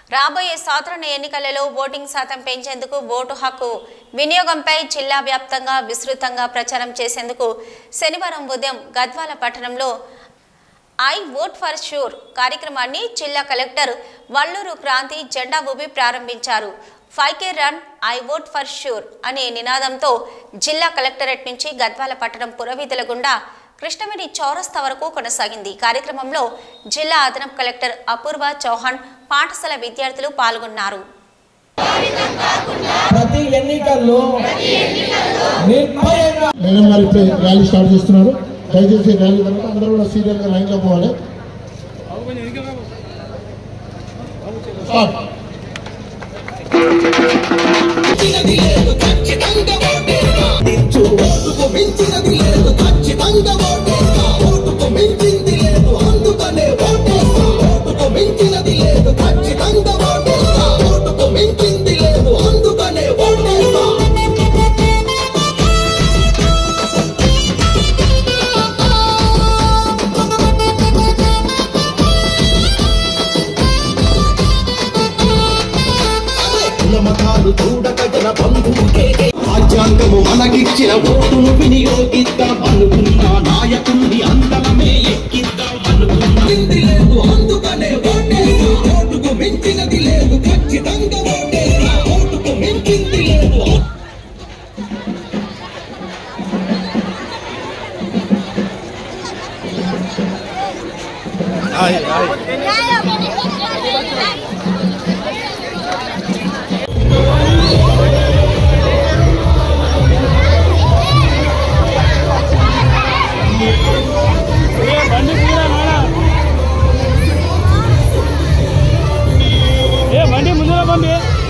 రాబోయే సాధారణ ఎన్నికలలో ఓటింగ్ శాతం పెంచేందుకు ఓటు హక్కు వినియోగంపై జిల్లా వ్యాప్తంగా విస్తృతంగా ప్రచారం చేసేందుకు శనివారం ఉదయం గద్వాల పట్టణంలో ఐ ఓట్ ఫర్ షూర్ కార్యక్రమాన్ని జిల్లా కలెక్టర్ వల్లూరు క్రాంతి జెండా ఊపి ప్రారంభించారు five K run I vote for sure అనే నినాదంతో జిల్లా కలెక్టరేట్ నుంచి గద్వాల పట్టణం పురవీధుల గుండా కృష్ణవేణి చౌరస్తా వరకు కొనసాగింది ఈ కార్యక్రమంలో జిల్లా అదనపు కలెక్టర్ అపూర్వ చౌహాన్ పాఠశాల విద్యార్థులు పాల్గొన్నారు ప్రతి ఎన్నికల్లో నిర్భయంగా మేడం గారు ఇప్పుడే ర్యాలీ స్టార్ట్ చేస్తున్నారు దయచేసి ర్యాలీ తర్వాత అందరూ కూడా సీరియల్ గా లైన్ లో పోవాలి స్టార్ట్ నిచ్చు ఓటుకు మించినది లేదు ఖచ్చితంగా ఓటేస్తా ఓటుకు మించింది లేదు అందుకనే ఓటేస్తా ఓటుకు మించినది లేదు ఖచ్చితంగా ఓటేస్తా ఓటుకు మించింది లేదు అందుకనే ఓటేస్తా కులమతాలు చూడక జన బంధువుకే రాజ్యాంగము మనకిచ్చిన ఓటును వినియోగిద్దాం అనుకున్న నాయకుల్ని అందరమే ఎక్కిద్దాం అనుకున్నది లేదు అందుకనే ఓటేస్తా ఓటుకు మించినది లేదు ఖచ్చితంగా ఓటేస్తా ఓటుకు మించింది లేదు ఏ బండి ముందులో పంపి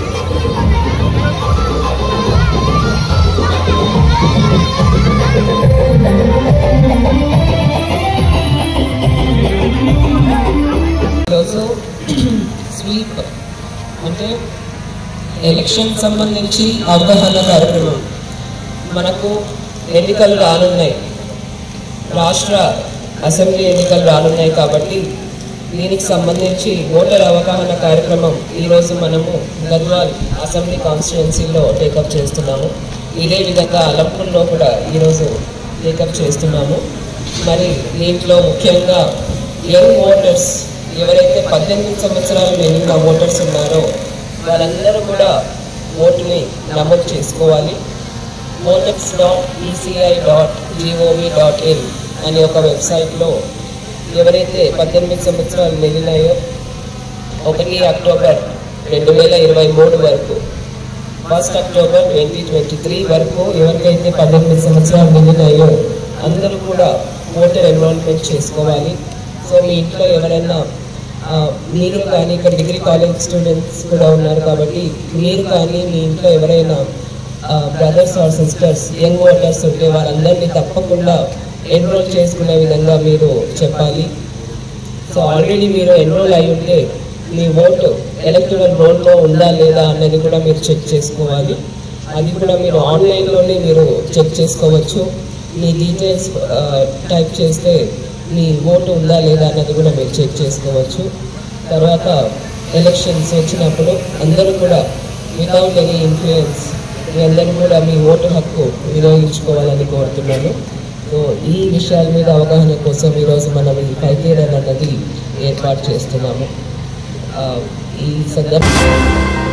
ఈరోజు స్వీప్ అంటే ఎలక్షన్ సంబంధించి అవగాహన కార్యక్రమం మనకు ఎన్నికలు రానున్నాయి రాష్ట్ర అసెంబ్లీ ఎన్నికలు రానున్నాయి కాబట్టి దీనికి సంబంధించి ఓటర్ అవగాహన కార్యక్రమం ఈరోజు మనము గద్వాల్ అసెంబ్లీ కాన్స్టిట్యున్సీలో టేకప్ చేస్తున్నాము ఇదే విధంగా అలంపూర్లో కూడా ఈరోజు టేకప్ చేస్తున్నాము మరి దీంట్లో ముఖ్యంగా యంగ్ ఓటర్స్ ఎవరైతే పద్దెనిమిది సంవత్సరాలు నిండిన ఓటర్స్ ఉన్నారో వాళ్ళందరూ కూడా ఓటుని నమోదు చేసుకోవాలి voters dot ECI dot GOV dot in అనే ఒక వెబ్సైట్లో ఎవరైతే పద్దెనిమిది సంవత్సరాలు నిండినాయో ఒకటి అక్టోబర్ రెండు వేల ఇరవై మూడు వరకు first October twenty twenty three వరకు ఎవరికైతే పద్దెనిమిది సంవత్సరాలు నిండినాయో అందరూ కూడా ఓటర్ ఎన్రోల్మెంట్ చేసుకోవాలి సో మీ ఇంట్లో ఎవరైనా ఆ, మీరు కానీ ఇక్కడ డిగ్రీ కాలేజ్ స్టూడెంట్స్ కూడా ఉన్నారు కాబట్టి మీరు కానీ మీ ఇంట్లో ఎవరైనా brothers or sisters young voters ఉంటే వారందరినీ తప్పకుండా ఎన్రోల్ చేసుకునే విధంగా మీరు చెప్పాలి సో ఆల్రెడీ మీరు ఎన్రోల్ అయి ఉంటే మీ ఓటు ఎలక్టరల్ రోల్లో ఉందా లేదా అన్నది కూడా మీరు చెక్ చేసుకోవాలి అది కూడా మీరు ఆన్లైన్లోనే మీరు చెక్ చేసుకోవచ్చు మీ డీటెయిల్స్ టైప్ చేస్తే మీ ఓటు ఉందా లేదా అన్నది కూడా మీరు చెక్ చేసుకోవచ్చు తర్వాత ఎలక్షన్స్ వచ్చినప్పుడు అందరూ కూడా వితౌట్ ఎనీ ఇన్ఫ్లుయెన్స్ మీ అందరూ కూడా మీ ఓటు హక్కు వినియోగించుకోవాలని కోరుతున్నాను సో ఈ విషయాల మీద అవగాహన కోసం ఈరోజు మనం ఈ పైకేరన్ అన్నది ఏర్పాటు చేస్తున్నాము ఆ, ఈ సందర్భం